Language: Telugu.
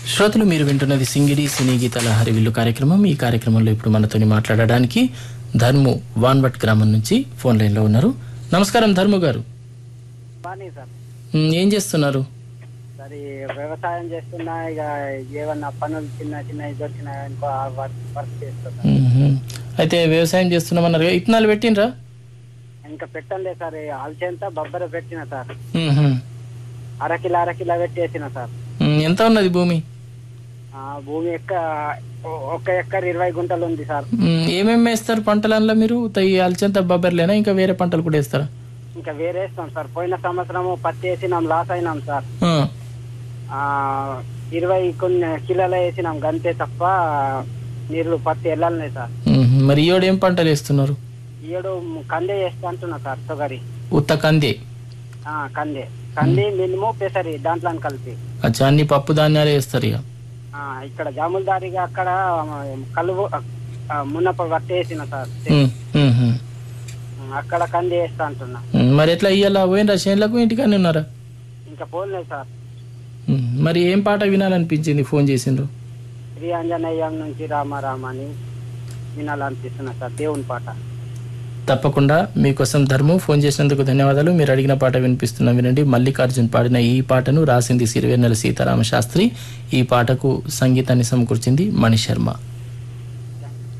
శ్రోతలు మీరు వింటున్నది సింగిడి సినీ గీతాల హరివిల్లు కార్యక్రమం ఈ కార్యక్రమంలో ఇప్పుడు మనతోని మాట్లాడడానికి ధర్ము వాన్వట్ గ్రామం నుంచి ఫోన్ లైన్లో ఉన్నారు నమస్కారం ధర్ము గారు బాగానే సార్ ఉమ్, ఏం చేస్తున్నారు సరే వ్యవసాయం చేస్తున్నా ఇక ఏమన్నా పనులు చిన్న చిన్న దొరికినా ఇంకో ఆ వర్క్ వర్క్ చేస్తున్నా ఉహు. అయితే వ్యవసాయం చేస్తున్నామన్నారు కదా, ఇత్తనాలు పెట్టినరా ఇంకా పెట్టండి సార్ ఆల్చేంత బొబ్బర పెట్టిన సార్ అరకిల అరకిల పెట్టేసిన సార్ ఎంత ఉన్నది భూమి ఆ భూమి ఎక్క ఒ- ఒక ఎక్కర్ ఇరవై గుంటలు ఉంది సార్ ఉమ్, ఏమేమి వేస్తారు పంటలలో మీరు తయ్యి అల్చంత బొబ్బర్లేనా ఇంకా వేరే పంటలు కూడా వేస్తారా ఇంకా వేరే వేస్తాం సార్ పోయిన సంవత్సరము పత్తి వేసినాం లాస్ అయినాం సార్ ఆ. ఆ ఇరవై కొన్ని కిలోలు వేసినాం గంతే తప్ప నీళ్ళు పత్తి వెళ్ళాలనే సార్ ఉహు. మరి ఈయోడు ఏం పంటలు వేస్తున్నారు ఈడు కందే వేస్తా అంటున్నా సార్ తొగరి ఉత్త కంది ఆ, కందే కంది మినిమం పెసరి దాంట్లో కలిపి అచ్చా అన్ని పప్పు ధాన్యాలు వేస్తారు ఇక ఆ, ఇక్కడ జాములదారిగా అక్కడ ఆ, కలువు ఆ, మున్నప పట్టేసిన సార్ ఉమ్, ఉహు. అక్కడ కంది వేస్తా అంటున్నా ఉమ్, మరి ఎట్లా ఇయ్యాల పోయినరా చేనులకు ఇంటికానే ఉన్నారా ఇంకా పోలేదు సార్ ఉమ్, మరి ఏం పాట వినాలనిపించింది ఫోన్ చేసిండ్రు శ్రీ ఆంజనేయం నుంచి రామ రామ అని వినాలనిపిస్తున్నా సార్ దేవుని పాట తప్పకుండా మీకోసం ధర్ము ఫోన్ చేసినందుకు ధన్యవాదాలు మీరు అడిగిన పాట వినిపిస్తున్నా వినండి మల్లికార్జున్ పాడిన ఈ పాటను రాసింది సిరివెన్నెల సీతారామ శాస్త్రి ఈ పాటకు సంగీతాన్ని సమకూర్చింది మణి శర్మ